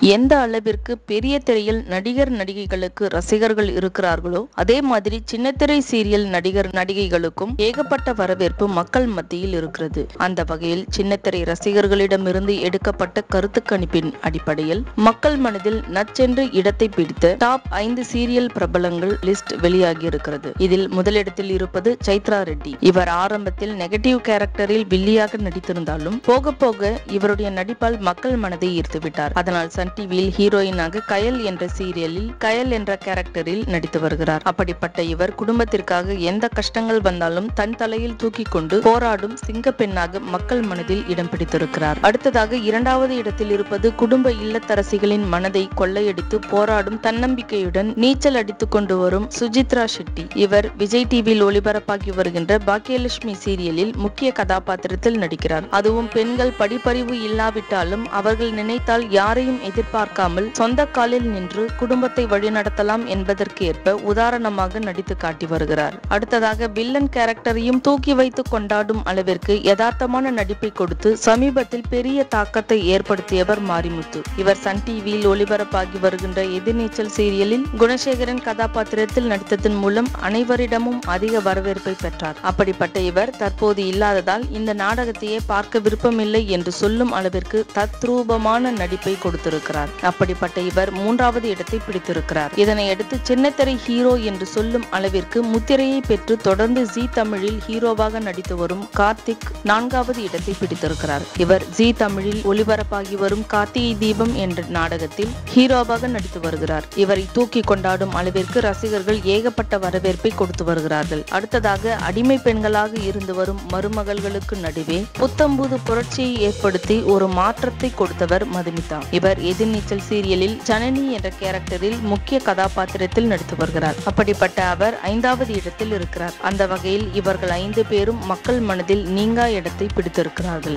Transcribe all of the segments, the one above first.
எந்த அளவிற்கு பெரிய திரையில் நடிகர் நடிகைகளுக்கு ரசிகர்கள் இருக்கிறார்களோ அதே மாதிரி சின்னத்திரை சீரியல் நடிகர் நடிகைகளுக்கும் ஏகப்பட்ட வரவேற்பு மக்கள் மத்தியில் இருக்கிறது அந்த வகையில் சின்னத்திரை ரசிகர்களிடமிருந்து எடுக்கப்பட்ட கருத்து கணிப்பின் அடிப்படையில் மக்கள் மனதில் நச்சென்று இடத்தை பிடித்த டாப் ஐந்து சீரியல் பிரபலங்கள் லிஸ்ட் வெளியாகி இருக்கிறது இதில் முதலிடத்தில் இருப்பது சைத்ரா ரெட்டி இவர் ஆரம்பத்தில் நெகட்டிவ் கேரக்டரில் வில்லியாக நடித்திருந்தாலும் போக போக இவருடைய நடிப்பால் மக்கள் மனதை ஈர்த்து விட்டார் அதனால் சன் டிவியில் ஹீரோயினாக கயல் என்ற சீரியலில் கயல் என்ற கேரக்டரில் நடித்து வருகிறார் அப்படிப்பட்ட இவர் குடும்பத்திற்காக எந்த கஷ்டங்கள் வந்தாலும் தன் தலையில் தூக்கி கொண்டு போராடும் சிங்க பெண்ணாக மக்கள் மனதில் இடம் பிடித்திருக்கிறார் அடுத்ததாக இரண்டாவது இடத்தில் இருப்பது குடும்ப இல்லத்தரசிகளின் மனதை கொள்ளையடித்து போராடும் தன்னம்பிக்கையுடன் நீச்சல் அடித்துக் கொண்டு வரும் சுஜித்ரா ஷெட்டி இவர் விஜய் டிவியில் ஒளிபரப்பாகி வருகின்ற பாக்கியலட்சுமி சீரியலில் முக்கிய கதாபாத்திரத்தில் நடிக்கிறார் அதுவும் பெண்கள் படிப்பறிவு இல்லாவிட்டாலும் அவர்கள் நினைத்தால் யாரையும் எதிர்பார்க்காமல் சொந்த காலில் நின்று குடும்பத்தை வழிநடத்தலாம் என்பதற்கு ஏற்ப உதாரணமாக நடித்து காட்டி வருகிறார் அடுத்ததாக வில்லன் கேரக்டரையும் தூக்கி வைத்து கொண்டாடும் அளவிற்கு யதார்த்தமான நடிப்பை கொடுத்து சமீபத்தில் பெரிய தாக்கத்தை ஏற்படுத்தியவர் மாரிமுத்து இவர் சன் டிவியில் ஒளிபரப்பாகி வருகின்ற எதிர்நீச்சல் சீரியலில் குணசேகரன் கதாபாத்திரத்தில் நடித்ததன் மூலம் அனைவரிடமும் அதிக வரவேற்பை பெற்றார் அப்படிப்பட்ட இவர் தற்போது இல்லாததால் இந்த நாடகத்தையே பார்க்க விருப்பமில்லை என்று சொல்லும் அளவிற்கு தத்ரூபமான நடிப்பை கொடுத்திருக்கிறார் அப்படிப்பட்ட இவர் மூன்றாவது இடத்தை பிடித்திருக்கிறார் இதனை அடுத்து சின்னத்திரை ஹீரோ என்று சொல்லும் அளவிற்கு முத்திரையை பெற்று தொடர்ந்து ஜி தமிழில் ஹீரோவாக நடித்து வரும் கார்த்திக் நான்காவது இடத்தை பிடித்திருக்கிறார் இவர் ஜி தமிழில் ஒளிபரப்பாகி வரும் கார்த்திகை தீபம் என்ற நாடகத்தில் ஹீரோவாக நடித்து வருகிறார் இவரை தூக்கி கொண்டாடும் அளவிற்கு ரசிகர்கள் ஏகப்பட்ட வரவேற்பை கொடுத்து வருகிறார்கள் அடுத்ததாக அடிமை பெண்களாக இருந்து வரும் மருமகள்களுக்கு நடுவே புத்தம்புது புரட்சியை ஏற்படுத்தி ஒரு மாற்றத்தை கொடுத்தவர் மதுமிதா இவர் எதிர்நீச்சல் சீரியலில் ஜனனி என்ற கேரக்டரில் முக்கிய கதாபாத்திரத்தில் நடித்து வருகிறார் அப்படிப்பட்ட அவர் ஐந்தாவது இடத்தில் இருக்கிறார் அந்த வகையில் இவர்கள் ஐந்து பேரும் மக்கள் மனதில் நீங்கா இடத்தை பிடித்திருக்கிறார்கள்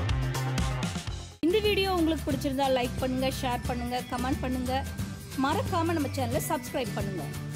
இந்த வீடியோ உங்களுக்கு பிடிச்சிருந்தா லைக் பண்ணுங்க ஷேர் பண்ணுங்க கமெண்ட் பண்ணுங்க மறக்காம நம்ம சேனலை சப்ஸ்கிரைப் பண்ணுங்க